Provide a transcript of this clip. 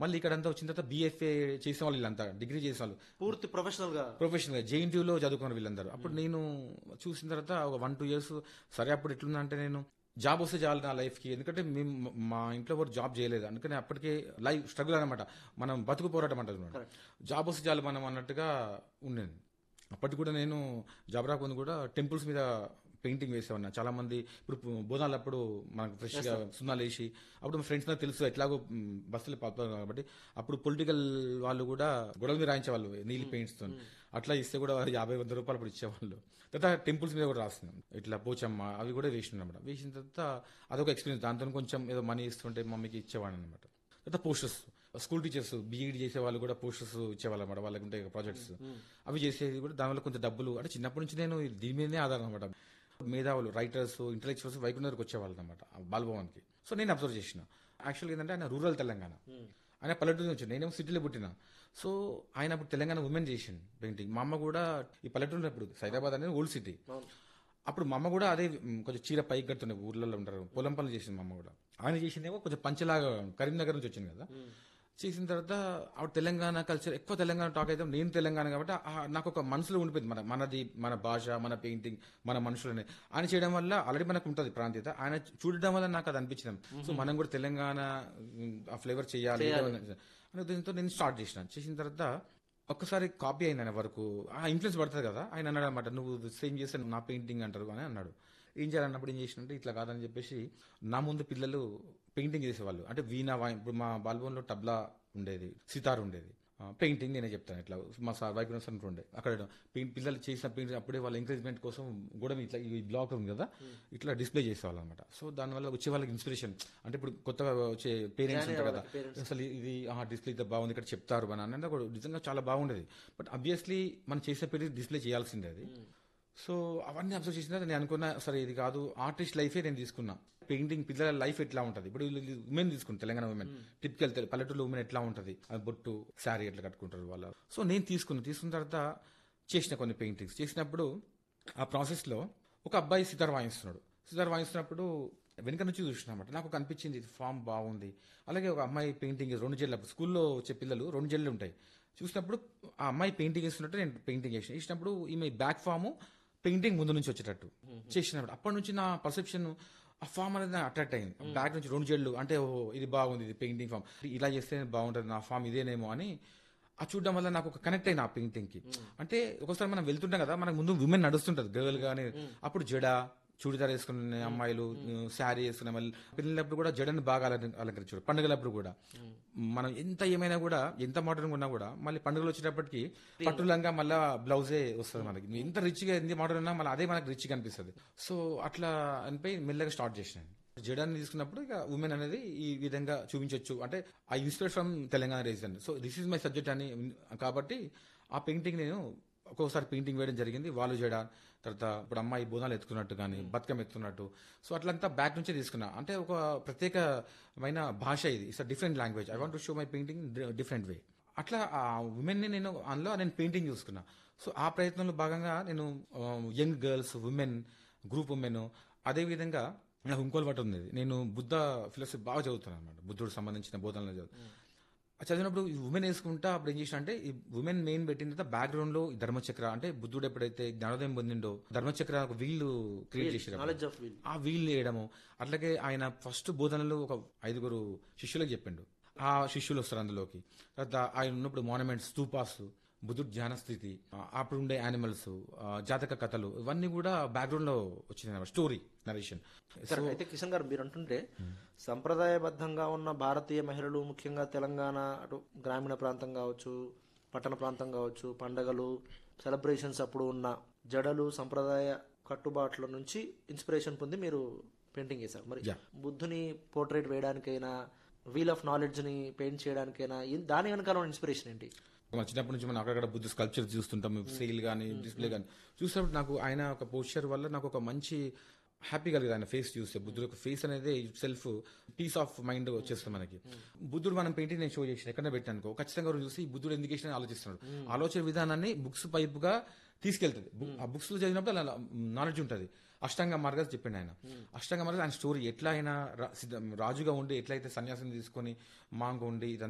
మళ్ళీ ఇక్కడంతా వచ్చిన తర్వాత బీఎఫ్ఏ చేసిన వాళ్ళు వీళ్ళంతా డిగ్రీ చేసిన వాళ్ళు పూర్తి ప్రొఫెషనల్ గా ప్రొఫెషనల్ గా జేఎన్టీయూలో చదువుకున్న వీళ్ళందరూ అప్పుడు నేను చూసిన తర్వాత ఒక వన్ టూ ఇయర్స్ సరే అప్పుడు ఎట్లుందంటే నేను జాబ్ వస్తే చాలు నా లైఫ్ కి ఎందుకంటే మేము మా ఇంట్లో ఎవరు జాబ్ చేయలేదు అందుకని అప్పటికే లైఫ్ స్ట్రగుల్ అనమాట మనం బతుకు పోరాటం అంటారు జాబ్ వస్తే చాలు మనం అన్నట్టుగా ఉండేది అప్పటికి కూడా నేను జాబ్ రాకముందు కూడా టెంపుల్స్ మీద పెయింటింగ్ వేసేవాడిని చాలా మంది ఇప్పుడు బోనాలు అప్పుడు మనకు ఫ్రెష్ గా సున్నాలు వేసి అప్పుడు మా ఫ్రెండ్స్ నాకు తెలుసు ఎట్లాగో మ్, బస్సులు పాపుతారు కాబట్టి అప్పుడు పొలిటికల్ వాళ్ళు కూడా గొడవ మీద రాయించేవాళ్ళు నీళ్ళు పెయింట్స్ తో అట్లా ఇస్తే కూడా యాభై వంద రూపాయలు అప్పుడు ఇచ్చేవాళ్ళు తర్వాత టెంపుల్స్ మీద కూడా రాస్తున్నాం ఇట్లా పోచమ్మ అవి కూడా వేసినాం అనమాట వేసిన తర్వాత అదొక ఎక్స్పీరియన్స్ దాంతో కొంచెం ఏదో మనీ ఇస్తుంటే మమ్మీకి ఇచ్చేవాడిని అనమాట తర్వాత పోస్టర్స్ స్కూల్ టీచర్స్ బీఈడి చేసే వాళ్ళు కూడా పోస్టర్స్ ఇచ్చేవాళ్ళు అనమాట వాళ్ళకి ఉంటాయి ప్రాజెక్ట్స్ అవి చేసేది కూడా దానివల్ల కొంచెం డబ్బులు అంటే చిన్నప్పటి నుంచి నేను దీని మీదనే ఆధారం అనమాట మేధావులు రైటర్స్ ఇంటలెక్చువల్స్ వైకుంఠకి వచ్చేవాళ్ళు అనమాట బాలభవన్కి సో నేను అబ్జర్వ్ చేసిన యాక్చువల్గా ఏంటంటే ఆయన రూరల్ తెలంగాణ ఆయన పల్లెటూరు నుంచి నేనేమో సిటీలో పుట్టిన సో ఆయన అప్పుడు తెలంగాణ ఉమెన్ చేసిండు పెయింటింగ్ మా అమ్మ కూడా ఈ పల్లెటూరులో ఇప్పుడు సైదాబాద్ అనేది ఓల్డ్ సిటీ అప్పుడు మా అమ్మ కూడా అదే మ్, కొంచెం చీర పైకి కడుతుండే ఊర్లలో ఉంటారు పొలం పనులు చేసింది మా అమ్మ కూడా ఆయన చేసిందేమో కొంచెం పంచలాగా కరీంనగర్ నుంచి వచ్చింది కదా చేసిన తర్వాత ఆవిడ తెలంగాణ కల్చర్ ఎక్కువ తెలంగాణ టాక్ అయితే నేను తెలంగాణ కాబట్టి ఆ- నాకు ఒక మనసులో ఉండిపోయింది మన మనది మన భాష మన పెయింటింగ్ మన మనుషులని ఆయన చేయడం వల్ల ఆల్రెడీ మనకు ఉంటుంది ప్రాంతీయత ఆయన చూడడం వల్ల నాకు అది అనిపించింది సో మనం కూడా తెలంగాణ మ్, ఆ ఫ్లేవర్ చేయాలి అనే దీంతో నేను స్టార్ట్ చేసిన చేసిన తర్వాత ఒక్కసారి కాపీ అయింది ఆయన వరకు ఆ ఇన్ఫ్లుయెన్స్ పడుతుంది కదా ఆయన అన్నాడు అనమాట నువ్వు సేమ్ చేస్తే నా పెయింటింగ్ అంటారు అని అన్నాడు ఏం చేయాలన్నప్పుడు ఏం చేసినంటే ఇట్లా కాదని చెప్పేసి నా ముందు పిల్లలు పెయింటింగ్ చేసేవాళ్ళు అంటే వీణా వాయి ఇప్పుడు మా బాల్భవన్లో టబ్లా ఉండేది సితార్ ఉండేది ఆ, పెయింటింగ్ నేనే చెప్తాను ఇట్లా మా సార్ వైపు సెంటర్ ఉండే అక్కడ పెయింట్ పిల్లలు చేసిన పెయింటింగ్ అప్పుడే వాళ్ళ ఎంకరేజ్మెంట్ కోసం కూడా ఇట్లా ఈ బ్లాక్ ఉంది కదా ఇట్లా డిస్ప్లే చేసేవాళ్ళు అనమాట సో దానివల్ల వచ్చే వాళ్ళకి ఇన్స్పిరేషన్ అంటే ఇప్పుడు కొత్తగా వచ్చే పేరెంట్స్ ఉంటారు కదా అసలు ఇది డిస్ప్లే ఇంత బాగుంది ఇక్కడ చెప్తారు అని అన్నది కూడా నిజంగా చాలా బాగుండేది బట్ అబ్వియస్లీ మనం చేసే పెళ్లి డిస్ప్లే చేయాల్సిందే అది సో అవన్నీ అబ్జర్వ్ చేసిన తర్వాత నేను అనుకున్నా సరే ఇది కాదు ఆర్టిస్ట్ లైఫే నేను తీసుకున్నా పెయింటింగ్ పిల్లల లైఫ్ ఎట్లా ఉంటుంది ఇప్పుడు ఉమెన్ తీసుకుని తెలంగాణ ఉమెన్ టిపికల్ పల్లెటూరు ఉమెన్ ఎట్లా ఉంటుంది అది బొట్టు శారీ ఎట్లా కట్టుకుంటారు వాళ్ళు సో నేను తీసుకున్నా తీసుకున్న తర్వాత చేసిన కొన్ని పెయింటింగ్స్ చేసినప్పుడు ఆ ప్రాసెస్ లో ఒక అబ్బాయి సితార్ వాయిస్తున్నాడు సితార్ వాయిస్తున్నప్పుడు వెనుక నుంచి చూసినమాట నాకు ఒక అనిపించింది ఇది ఫామ్ బాగుంది అలాగే ఒక అమ్మాయి పెయింటింగ్ రెండు జల్లు అప్పుడు స్కూల్లో వచ్చే పిల్లలు రెండు జల్లు ఉంటాయి చూసినప్పుడు ఆ అమ్మాయి పెయింటింగ్ వేస్తున్నట్టు నేను పెయింటింగ్ చేసిన వేసినప్పుడు ఈమె బ్యాక్ ఫామ్ పెయింటింగ్ ముందు నుంచి వచ్చేటట్టు చేసినప్పుడు అప్పటి నుంచి నా పర్సెప్షన్ ఆ ఫామ్ అనేది అట్రాక్ట్ అయింది బ్యాక్ నుంచి రెండు జల్లు అంటే ఓ ఇది బాగుంది ఇది పెయింటింగ్ ఫామ్ ఇలా చేస్తే బాగుంటుంది నా ఫామ్ ఇదేనేమో అని ఆ చూడడం వల్ల నాకు ఒక కనెక్ట్ అయిన ఆ పెయింటింగ్ కి అంటే ఒకసారి మనం వెళ్తుంటాం కదా మనకు ముందు విమెన్ నడుస్తుంటది గర్ల్ గానీ అప్పుడు జడ చూడిదార్ వేసుకునే అమ్మాయిలు శారీ వేసుకునే మళ్ళీ పిల్లలప్పుడు కూడా జడని బాగా అలంక- అలంకరించారు పండుగలప్పుడు కూడా మనం ఎంత ఏమైనా కూడా ఎంత మోడర్న్ ఉన్నా కూడా మళ్ళీ పండుగలు వచ్చేటప్పటికి పట్టులంగా మళ్ళీ బ్లౌజే వస్తుంది మనకి నువ్వు ఎంత రిచ్ గా ఎంత మోడర్న్ ఉన్నా మళ్ళీ అదే మనకి రిచ్ గా అనిపిస్తుంది సో అట్లా అనిపోయి మెల్లగా స్టార్ట్ చేసినాను జడాన్ని తీసుకున్నప్పుడు ఇక ఉమెన్ అనేది ఈ విధంగా చూపించవచ్చు అంటే I inspire from Telangana region so this is my subject అని కాబట్టి ఆ పెయింటింగ్ నేను ఒక్కొక్కసారి పెయింటింగ్ వేయడం జరిగింది వాళ్ళు జడ తర్వాత ఇప్పుడు అమ్మాయి బోనాలు ఎత్తుకున్నట్టు కానీ బతుకం ఎత్తుకున్నట్టు సో అట్లంతా బ్యాక్ నుంచే తీసుకున్నా అంటే ఒక ప్రత్యేకమైన భాష ఇది it's different language I want to show my painting different way అట్లా ఆ ఉమెన్ ని నేను అందులో నేను పెయింటింగ్ చూసుకున్నా సో ఆ ప్రయత్నంలో భాగంగా నేను young girls women group women అదే విధంగా నాకు ఇంకోటి ఒకటి ఉంది నేను బుద్ధ ఫిలాసఫీ బాగా చదువుతాను అనమాట బుద్ధుడు సంబంధించిన బోధనలు చదువు ఆ చదివినప్పుడు ఈ ఉమెన్ వేసుకుంటా అప్పుడు ఏం చేసిన అంటే ఈ ఉమెన్ మెయిన్ పెట్టిన తర్వాత బ్యాక్గ్రౌండ్ లో ఈ ధర్మచక్ర అంటే బుద్ధుడు ఎప్పుడైతే జ్ఞానోదయం పొందిండో ధర్మచక్ర ఒక వీల్ క్రియేట్ చేసారు నాలెడ్జ్ ఆఫ్ వీల్ ఆ వీల్ వేయడము అట్లాగే ఆయన ఫస్ట్ బోధనలు ఒక ఐదుగురు శిష్యులకు చెప్పిండు ఆ శిష్యులు వస్తారు అందులోకి తర్వాత ఆయన ఉన్నప్పుడు మాన్యుమెంట్స్ స్తూపాస్ బుద్ధుడు ధ్యాన స్థితి ఆ, అప్పుడు ఉండే యానిమల్స్ జాతక కథలు ఇవన్నీ కూడా బ్యాక్గ్రౌండ్ లో వచ్చింది స్టోరీ నరేషన్ సరే అయితే కిషన్ గారు మీరు అంటుంటే సంప్రదాయబద్ధంగా ఉన్న భారతీయ మహిళలు ముఖ్యంగా తెలంగాణ అటు గ్రామీణ ప్రాంతం కావచ్చు పట్టణ ప్రాంతం కావచ్చు పండగలు సెలబ్రేషన్స్ అప్పుడు ఉన్న జడలు సంప్రదాయ కట్టుబాట్ల నుంచి ఇన్స్పిరేషన్ పొంది మీరు పెయింటింగ్ చేశారు మరి Yeah. బుద్ధుని పోర్ట్రేట్ వేయడానికైనా వీల్ ఆఫ్ నాలెడ్జ్ ని పెయింట్ చేయడానికైనా ఇన్- దాని వెనకాల ఇన్స్పిరేషన్ ఏంటి మన చిన్నప్పటి నుంచి మనం అక్కడక్కడ బుద్ధ స్కల్ప్చర్ చూస్తుంటాం సేల్ కానీ డిస్ప్లే కానీ చూసినప్పుడు నాకు ఆయన ఒక పోస్చర్ వల్ల నాకు ఒక మంచి హ్యాపీ కలిగింది ఆయన ఫేస్ చూస్తే బుద్ధుడు యొక్క ఫేస్ అనేది సెల్ఫ్ పీస్ ఆఫ్ మైండ్ వచ్చేస్తుంది మనకి బుద్ధుడు మనం పెయింటింగ్ నేను షో చేసిన ఎక్కడ పెట్టానుకో ఖచ్చితంగా ఎవరు చూసి ఈ బుద్ధుడు ఎందుకు చేసిన ఆలోచిస్తున్నాడు ఆలోచన విధానాన్ని బుక్స్ పైపుగా తీసుకెళ్తుంది బు- ఆ బుక్స్ లో చదివినప్పుడు అలా నాలెడ్జ్ ఉంటుంది అష్టాంగ మార్గాలు చెప్పిండు ఆయన అష్టాంగ మార్గాలు ఆయన స్టోరీ ఎట్లా ఆయన రా- సిద్ధ- రాజుగా ఉండి ఎట్లయితే సన్యాసం తీసుకొని మాంగ ఉండి ఇదంతా